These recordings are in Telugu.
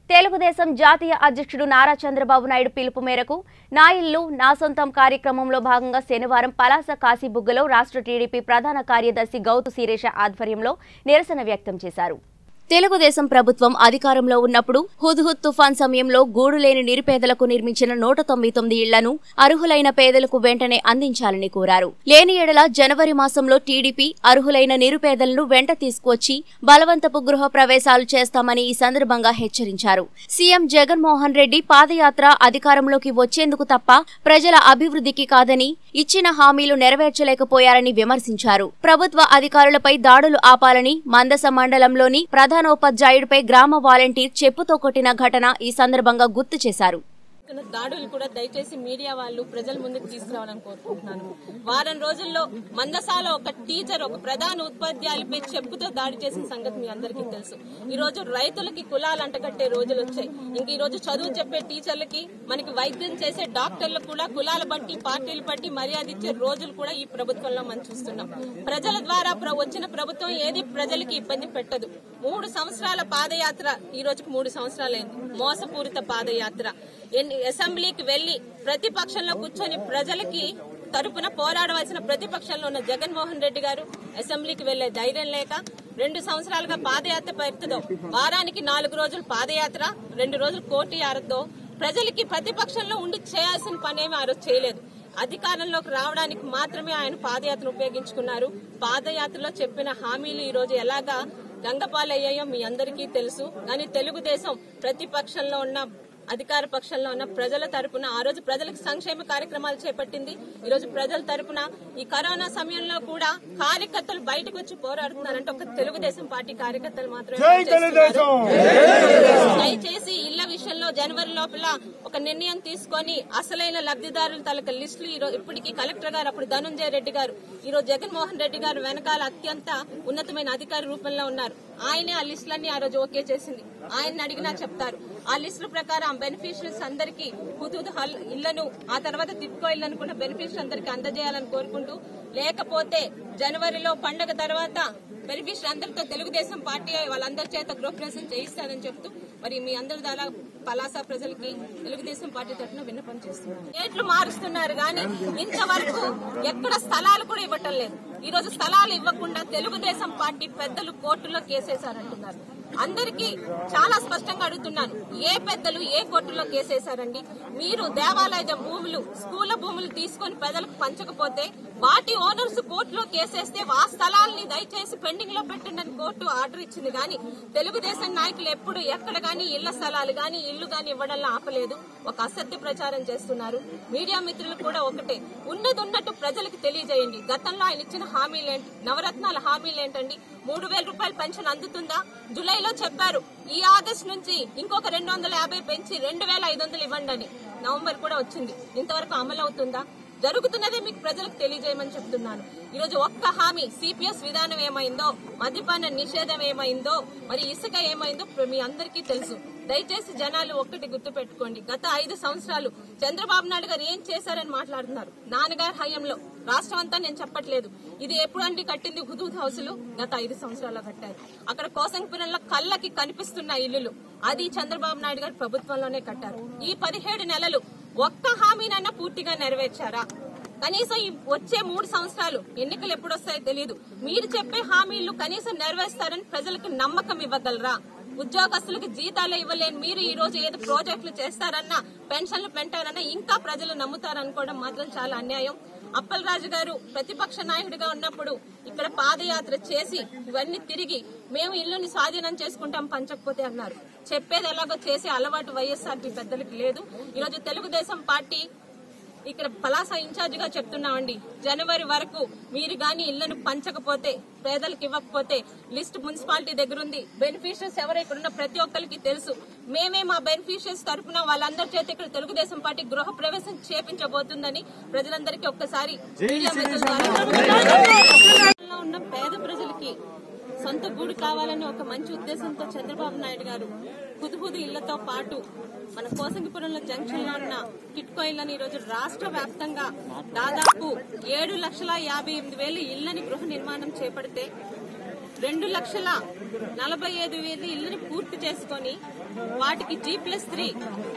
తెలుగుదేశం జాతీయ అధ్యక్షుడు నారా చంద్రబాబు నాయుడు పిలుపు మేరకు నా ఇల్లు నా సొంతం కార్యక్రమంలో భాగంగా శనివారం పలాస కాశీబుగ్గలో రాష్ట్ర టీడీపీ ప్రధాన కార్యదర్శి గౌతు శీరేష ఆధ్వర్యంలో నిరసన వ్యక్తం చేశారు తెలుగుదేశం ప్రభుత్వం అధికారంలో ఉన్నప్పుడు హుద్హుద్ తుఫాన్ సమయంలో గూడు లేని నిరుపేదలకు నిర్మించిన నూట తొంభై తొమ్మిది ఇళ్లను అర్హులైన పేదలకు వెంటనే అందించాలని కోరారు లేని ఏడల జనవరి మాసంలో టీడీపీ అర్హులైన నిరుపేదలను వెంట తీసుకువచ్చి బలవంతపు గృహ ప్రవేశాలు చేస్తామని ఈ సందర్భంగా హెచ్చరించారు సీఎం జగన్మోహన్ రెడ్డి పాదయాత్ర అధికారంలోకి వచ్చేందుకు తప్ప ప్రజల అభివృద్ధికి కాదని ఇచ్చిన హామీలు నెరవేర్చలేకపోయారని విమర్శించారు ప్రభుత్వ అధికారులపై దాడులు ఆపాలని మందస మండలంలోని ప్రధానోపాధ్యాయుడిపై గ్రామ వాలంటీర్ చెప్పుతో కొట్టిన ఘటన ఈ సందర్భంగా గుర్తు చేశారు జరుగుతున్న దాడులు కూడా దయచేసి మీడియా వాళ్ళు ప్రజల ముందుకు తీసుకురావాలని కోరుకుంటున్నాను వారం రోజుల్లో మందసాల ఒక టీచర్ ఒక ప్రధాన ఉపాధ్యాయులపై చెప్పుతో దాడి చేసిన సంగతి మీ అందరికీ తెలుసు ఈ రోజు రైతులకి కులాలు అంటగట్టే రోజులు వచ్చాయి ఇంక ఈ రోజు చదువు చెప్పే టీచర్లకి మనకి వైద్యం చేసే డాక్టర్లకు కూడా కులాల బట్టి పార్టీలు బట్టి మర్యాద ఇచ్చే రోజులు కూడా ఈ ప్రభుత్వంలో మనం చూస్తున్నాం ప్రజల ద్వారా ప్ర- వచ్చిన ప్రభుత్వం ఏది ప్రజలకి ఇబ్బంది పెట్టదు మూడు సంవత్సరాల పాదయాత్ర ఈ రోజుకు మూడు సంవత్సరాలైంది మోసపూరిత పాదయాత్ర ఎన్ని- అసెంబ్లీకి వెళ్లి ప్రతిపక్షంలో కూర్చొని ప్రజలకి తరపున పోరాడవలసిన ప్రతిపక్షంలో ఉన్న జగన్మోహన్ రెడ్డి గారు అసెంబ్లీకి వెళ్లే ధైర్యం లేక రెండు సంవత్సరాలుగా పాదయాత్ర పేరుతో వారానికి నాలుగు రోజులు పాదయాత్ర రెండు రోజులు కోటి యారతో ప్రజలకి ప్రతిపక్షంలో ఉండి చేయాల్సిన పనేమి ఆ రోజు చేయలేదు అధికారంలోకి రావడానికి మాత్రమే ఆయన పాదయాత్ర ఉపయోగించుకున్నారు పాదయాత్రలో చెప్పిన హామీలు ఈ రోజు ఎలాగా గంగపాలయ్యాయో మీ అందరికీ తెలుసు కానీ తెలుగుదేశం ప్రతిపక్షంలో ఉన్న అధికార పక్షంలో ఉన్న ప్రజల తరపున ఆ రోజు ప్రజలకు సంక్షేమ కార్యక్రమాలు చేపట్టింది ఈ రోజు ప్రజల తరపున ఈ కరోనా సమయంలో కూడా కార్యకర్తలు బయటకు వచ్చి పోరాడుతున్నారంటే ఒక తెలుగుదేశం పార్టీ కార్యకర్తలు మాత్రమే చేస్తున్నారు. దయచేసి ఇళ్ల విషయంలో జనవరి లోపల ఒక నిర్ణయం తీసుకొని అసలైన లబ్ధిదారుల తాలూకా లిస్టులు ఈ రోజు ఇప్పటికీ కలెక్టర్ గారు అప్పుడు ధనుంజయ రెడ్డి గారు ఈ రోజు జగన్మోహన్ రెడ్డి గారు వెనకాల అత్యంత ఉన్నతమైన అధికారి రూపంలో ఉన్నారు ఆయనే ఆ లిస్టులన్నీ ఆ రోజు ఓకే చేసింది ఆయన అడిగినా చెప్తారు ఆ లిస్టుల ప్రకారం బెనిఫిషరీస్ అందరికీ హుదూద్ హల్ ఇళ్లను ఆ తర్వాత తిప్పుకో ఇళ్లను కూడా బెనిఫిషరీ అందరికీ అందజేయాలని కోరుకుంటూ లేకపోతే జనవరిలో పండగ తర్వాత బెనిఫిషరీ అందరితో తెలుగుదేశం పార్టీ వాళ్ళందరి చేత గృహప్రవేశం చేయిస్తారని చెప్తూ మరి మీ అందరి ద్వారా పలాస ప్రజలకి తెలుగుదేశం పార్టీ తరఫున విన్నపం చేస్తున్నారు రేట్లు మారుస్తున్నారు కానీ ఇంతవరకు ఎక్కడ స్థలాలు కూడా ఇవ్వటం లేదు ఈ రోజు స్థలాలు ఇవ్వకుండా తెలుగుదేశం పార్టీ పెద్దలు కోర్టులో కేసేశారంటున్నారు అందరికీ చాలా స్పష్టంగా అడుగుతున్నాను ఏ పెద్దలు ఏ కోర్టులో కేసేశారండి మీరు దేవాలయ భూములు స్కూళ్ల భూములు తీసుకొని ప్రజలకు పంచకపోతే వాటి ఓనర్స్ కోర్టులో కేసేస్తే ఆ స్థలాల్ని దయచేసి పెండింగ్ లో పెట్టండి కోర్టు ఆర్డర్ ఇచ్చింది కానీ తెలుగుదేశం నాయకులు ఎప్పుడు ఎక్కడ గానీ ఇళ్ల స్థలాలు గానీ ఇల్లు గానీ ఇవ్వడంలో ఆపలేదు ఒక అసత్య ప్రచారం చేస్తున్నారు మీడియా మిత్రులు కూడా ఒకటే ఉన్నది ఉన్నట్టు ప్రజలకు తెలియజేయండి గతంలో ఆయన ఇచ్చిన హామీలేంటి నవరత్నాల హామీలేంటండి మూడు వేల రూపాయల పెన్షన్ అందుతుందా జూలైలో చెప్పారు ఈ ఆగస్టు నుంచి ఇంకొక రెండు వందల యాభై పెంచి రెండు వేల ఐదు వందలు ఇవ్వండి అని నవంబర్ కూడా వచ్చింది ఇంతవరకు అమలు అవుతుందా జరుగుతున్నదే మీకు ప్రజలకు తెలియజేయమని చెప్తున్నాను ఈ రోజు ఒక్క హామీ సిపిఎస్ విధానం ఏమైందో మద్యపాన నిషేధం ఏమైందో మరి ఇసుక ఏమైందో మీ అందరికీ తెలుసు దయచేసి జనాలు ఒక్కటి గుర్తు పెట్టుకోండి గత ఐదు సంవత్సరాలు చంద్రబాబు నాయుడు గారు ఏం చేశారని మాట్లాడుతున్నారు నాన్నగారి హయాంలో రాష్ట్రం అంతా నేను చెప్పట్లేదు ఇది ఎప్పుడండి కట్టింది హుదూద్ హౌసులు గత ఐదు సంవత్సరాల్లో కట్టారు అక్కడ కోసంపురంలో కళ్ళకి కనిపిస్తున్న ఇల్లులు అది చంద్రబాబు నాయుడు గారు ప్రభుత్వంలోనే కట్టారు ఈ పదిహేడు నెలలు ఒక్క హామీనైనా పూర్తిగా నెరవేర్చారా కనీసం ఈ వచ్చే మూడు సంవత్సరాలు ఎన్నికలు ఎప్పుడు వస్తాయో తెలియదు మీరు చెప్పే హామీలు కనీసం నెరవేరుస్తారని ప్రజలకు నమ్మకం ఇవ్వగలరా ఉద్యోగస్తులకు జీతాలు ఇవ్వలేని మీరు ఈ రోజు ఏదో ప్రాజెక్టులు చేస్తారన్నా పెన్షన్లు పెంటారన్నా ఇంకా ప్రజలు నమ్ముతారనుకోవడం మాత్రం చాలా అన్యాయం అప్పలరాజు గారు ప్రతిపక్ష నాయకుడిగా ఉన్నప్పుడు ఇక్కడ పాదయాత్ర చేసి ఇవన్నీ తిరిగి మేము ఇల్లుని స్వాధీనం చేసుకుంటాం పంచకపోతే అన్నారు చెప్పేది ఎలాగో చేసే అలవాటు వైఎస్ఆర్పీ పెద్దలకు లేదు ఈరోజు తెలుగుదేశం పార్టీ ఇక్కడ పలాస ఇన్ఛార్జ్ గా చెప్తున్నామండి జనవరి వరకు మీరు గాని ఇళ్లను పంచకపోతే పేదలకు ఇవ్వకపోతే లిస్ట్ మున్సిపాలిటీ దగ్గర ఉంది బెనిఫిషియర్స్ ఎవరు ఇక్కడ ఉన్న ప్రతి ఒక్కరికి తెలుసు మేమే మా బెనిఫిషియర్స్ తరఫున వాళ్ళందరి చేత ఇక్కడ తెలుగుదేశం పార్టీ గృహ ప్రవేశం చేపించబోతుందని ప్రజలందరికీ ఒక్కసారి మీడియా మిత్రుల ద్వారా లో ఉన్న పేద ప్రజలకి సొంత గూడు కావాలని ఒక మంచి ఉద్దేశంతో చంద్రబాబు నాయుడు గారు పుదుపుదు ఇళ్లతో పాటు మన కోసంగిపురంలో జంక్షన్ లో ఉన్న కిట్కో ఇళ్లను ఈ రోజు రాష్ట్ర వ్యాప్తంగా దాదాపు ఏడు లక్షల యాభై ఎనిమిది వేలు ఇళ్లని గృహ నిర్మాణం చేపడితే రెండు లక్షల నలభై ఐదు వేల ఇల్లుని పూర్తి చేసుకొని వాటికి జీ ప్లస్ త్రీ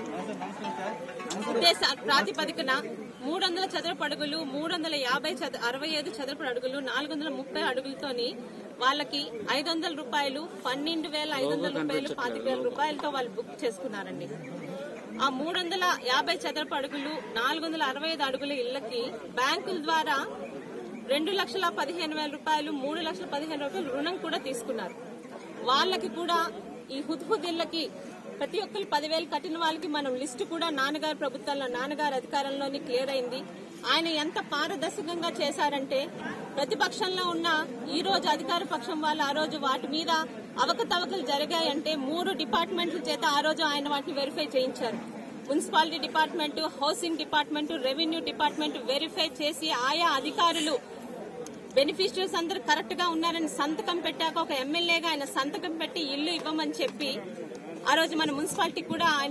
ఉద్దేశ ప్రాతిపదికన మూడు వందల చదరపు అడుగులు మూడు వందల యాభై చద- అరవై ఐదు చదరపు అడుగులు నాలుగు వందల ముప్పై అడుగులతోని వాళ్ళకి ఐదు వందల రూపాయలు పన్నెండు వేల ఐదు వందల రూపాయలు పాతిక వేల రూపాయలతో వాళ్ళు బుక్ చేసుకున్నారండి ఆ మూడు వందల యాభై చదరపు అడుగులు నాలుగు వందల అరవై ఐదు అడుగుల ఇళ్లకి బ్యాంకుల ద్వారా రెండు లక్షల పదిహేను వేల రూపాయలు మూడు లక్షల పదిహేను రూపాయలు రుణం కూడా తీసుకున్నారు వాళ్ళకి కూడా ఈ హుద్హుద్ ఇళ్లకి ప్రతి ఒక్కరు పదివేలు కట్టిన వాళ్ళకి మనం లిస్టు కూడా నాన్నగారి ప్రభుత్వంలో నాన్నగారి అధికారంలోని క్లియర్ అయింది ఆయన ఎంత పారదర్శకంగా చేశారంటే ప్రతిపక్షంలో ఉన్న ఈ రోజు అధికార పక్షం వాళ్ళు ఆ రోజు వాటి మీద అవకతవకలు జరిగాయంటే మూడు డిపార్ట్మెంట్ల చేత ఆ రోజు ఆయన వాటిని వెరిఫై చేయించారు municipality department housing department revenue department verify చేసి ఆయా అధికారులు బెనిఫిషరీస్ అందరూ కరెక్ట్ గా ఉన్నారని సంతకం పెట్టాక ఒక ఎమ్మెల్యేగా ఆయన సంతకం పెట్టి ఇల్లు ఇవ్వమని చెప్పి ఆ రోజు మన మున్సిపాలిటీ కూడా ఆయన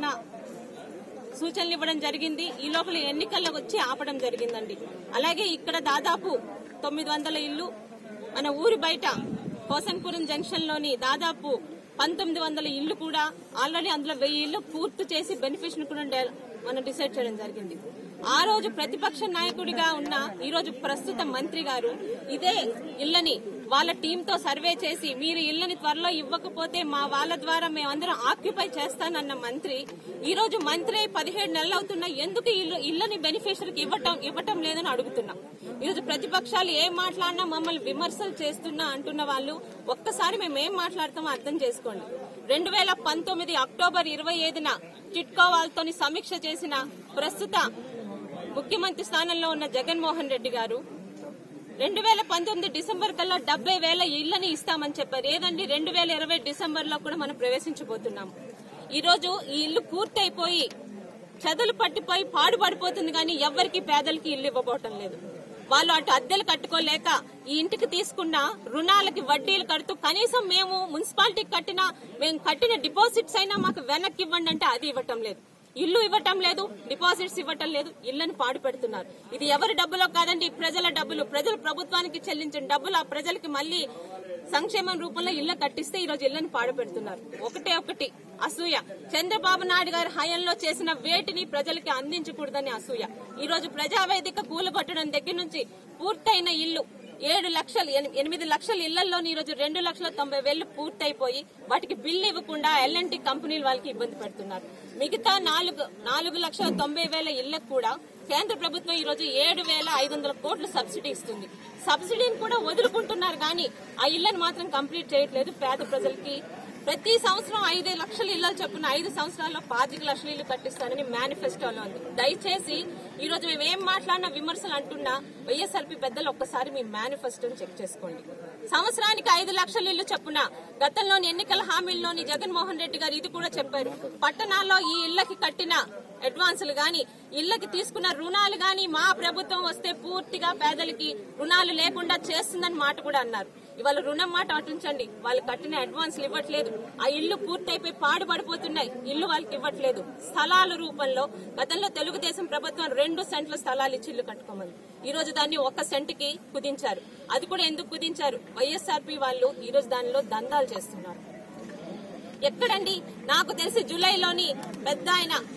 సూచనలు ఇవ్వడం జరిగింది ఈ లోపల ఎన్నికల్లో వచ్చి ఆపడం జరిగిందండి అలాగే ఇక్కడ దాదాపు తొమ్మిది వందల ఇల్లు మన ఊరి బయట పోసన్పురం జంక్షన్ లోని దాదాపు పంతొమ్మిది వందల ఇల్లు కూడా ఆల్రెడీ అందులో వెయ్యి ఇల్లు పూర్తి చేసి బెనిఫిషన్ కూడా డే- మనం డిసైడ్ చేయడం జరిగింది ఆ రోజు ప్రతిపక్ష నాయకుడిగా ఉన్న ఈ రోజు ప్రస్తుత మంత్రి గారు ఇదే ఇళ్లని వాళ్ళ టీంతో సర్వే చేసి మీరు ఇళ్లని త్వరలో ఇవ్వకపోతే మా వాళ్ళ ద్వారా మేమందరం ఆక్యుపై చేస్తానన్న మంత్రి ఈ రోజు మంత్రి అయి పదిహేడు నెలలు అవుతున్నా ఎందుకు ఇల్లు ఇళ్లని బెనిఫిషరీకి ఇవ్వటం ఇవ్వటం లేదని అడుగుతున్నాం ఈ రోజు ప్రతిపక్షాలు ఏం మాట్లాడినా మమ్మల్ని విమర్శలు చేస్తున్నా అంటున్న వాళ్ళు ఒక్కసారి మేము ఏం మాట్లాడతామో అర్థం చేసుకోండి రెండు వేల పంతొమ్మిది అక్టోబర్ ఇరవై ఐదున టిట్కో వాళ్ళతో సమీక్ష చేసిన ప్రస్తుత ముఖ్యమంత్రి స్థానంలో ఉన్న జగన్మోహన్ రెడ్డి గారు రెండు వేల పంతొమ్మిది డిసెంబర్ కల్లా డెబ్బై వేల ఇళ్లని ఇస్తామని చెప్పారు ఏదండి రెండు వేల ఇరవై డిసెంబర్ లో కూడా మనం ప్రవేశించబోతున్నాం ఈ రోజు ఈ ఇల్లు పూర్తయిపోయి చెదలు పట్టిపోయి పాడుపడిపోతుంది కానీ ఎవ్వరికి పేదలకి ఇల్లు ఇవ్వబోవటం లేదు వాళ్ళు అటు అద్దెలు కట్టుకోలేక ఈ ఇంటికి తీసుకున్న రుణాలకి వడ్డీలు కడుతూ కనీసం మేము మున్సిపాలిటీకి కట్టిన మేము కట్టిన డిపాజిట్స్ అయినా మాకు వెనక్కి ఇవ్వండి అంటే అది ఇవ్వటం లేదు ఇల్లు ఇవ్వటం లేదు డిపాజిట్స్ ఇవ్వటం లేదు ఇళ్లను పాడు పెడుతున్నారు ఇది ఎవరి డబ్బులో కాదండి ప్రజల డబ్బులు ప్రజలు ప్రభుత్వానికి చెల్లించిన డబ్బులు ఆ ప్రజలకి మళ్ళీ సంక్షేమం రూపంలో ఇళ్ల కట్టిస్తే ఈ రోజు ఇళ్లను పాడు పెడుతున్నారు ఒకటే ఒకటి అసూయ చంద్రబాబు నాయుడు గారి హయాంలో చేసిన వేటిని ప్రజలకి అందించకూడదని అసూయ ఈ రోజు ప్రజావేదిక కూలగొట్టడం దగ్గర నుంచి పూర్తయిన ఇల్లు ఏడు లక్షలు ఎని- ఎనిమిది లక్షల ఇళ్లలో ఈ రోజు రెండు లక్షల తొంభై వేలు పూర్తయిపోయి వాటికి బిల్లు ఇవ్వకుండా ఎల్ఎన్టీ కంపెనీలు వాళ్ళకి ఇబ్బంది పెడుతున్నారు మిగతా నాలుగు నాలుగు లక్షల తొంభై వేల ఇళ్లకు కూడా కేంద్ర ప్రభుత్వం ఈ రోజు ఏడు వేల ఐదు వందల కోట్లు సబ్సిడీ ఇస్తుంది సబ్సిడీని కూడా వదులుకుంటున్నారు కానీ ఆ ఇళ్లను మాత్రం కంప్లీట్ చేయట్లేదు పేద ప్రజలకి ప్రతి సంవత్సరం ఐదు లక్షల ఇళ్ల చొప్పున ఐదు సంవత్సరాల్లో పాతిక లక్షల ఇల్లు కట్టిస్తానని మేనిఫెస్టోలో ఉంది దయచేసి ఈ రోజు మేము ఏం మాట్లాడినా విమర్శలు అంటున్నా వైఎస్ఆర్పీ పెద్దలు ఒక్కసారి మీ మేనిఫెస్టోని చెక్ చేసుకోండి సంవత్సరానికి ఐదు లక్షల ఇల్లు చొప్పున గతంలోని ఎన్నికల హామీల్లోని జగన్మోహన్ రెడ్డి గారు ఇది కూడా చెప్పారు పట్టణాల్లో ఈ ఇళ్లకి కట్టిన అడ్వాన్సులు గాని ఇళ్లకి తీసుకున్న రుణాలు గాని మా ప్రభుత్వం వస్తే పూర్తిగా పేదలకి రుణాలు లేకుండా చేస్తుందని మాట కూడా అన్నారు ఇవాళ రుణం మాట అటుంచండి వాళ్ళు కట్టిన అడ్వాన్స్లు ఇవ్వట్లేదు ఆ ఇల్లు పూర్తయిపోయి పాడుపడిపోతున్నాయి ఇల్లు వాళ్ళకి ఇవ్వట్లేదు స్థలాల రూపంలో గతంలో తెలుగుదేశం ప్రభుత్వం రెండు సెంట్ల స్థలాలు ఇచ్చి ఇల్లు కట్టుకోమని ఈ రోజు దాన్ని ఒక్క సెంటుకి కుదించారు అది కూడా ఎందుకు కుదించారు వైఎస్ఆర్పీ వాళ్ళు ఈ రోజు దానిలో దందాలు చేస్తున్నారు ఎక్కడండి నాకు తెలిసి జూలైలోని పెద్ద ఆయన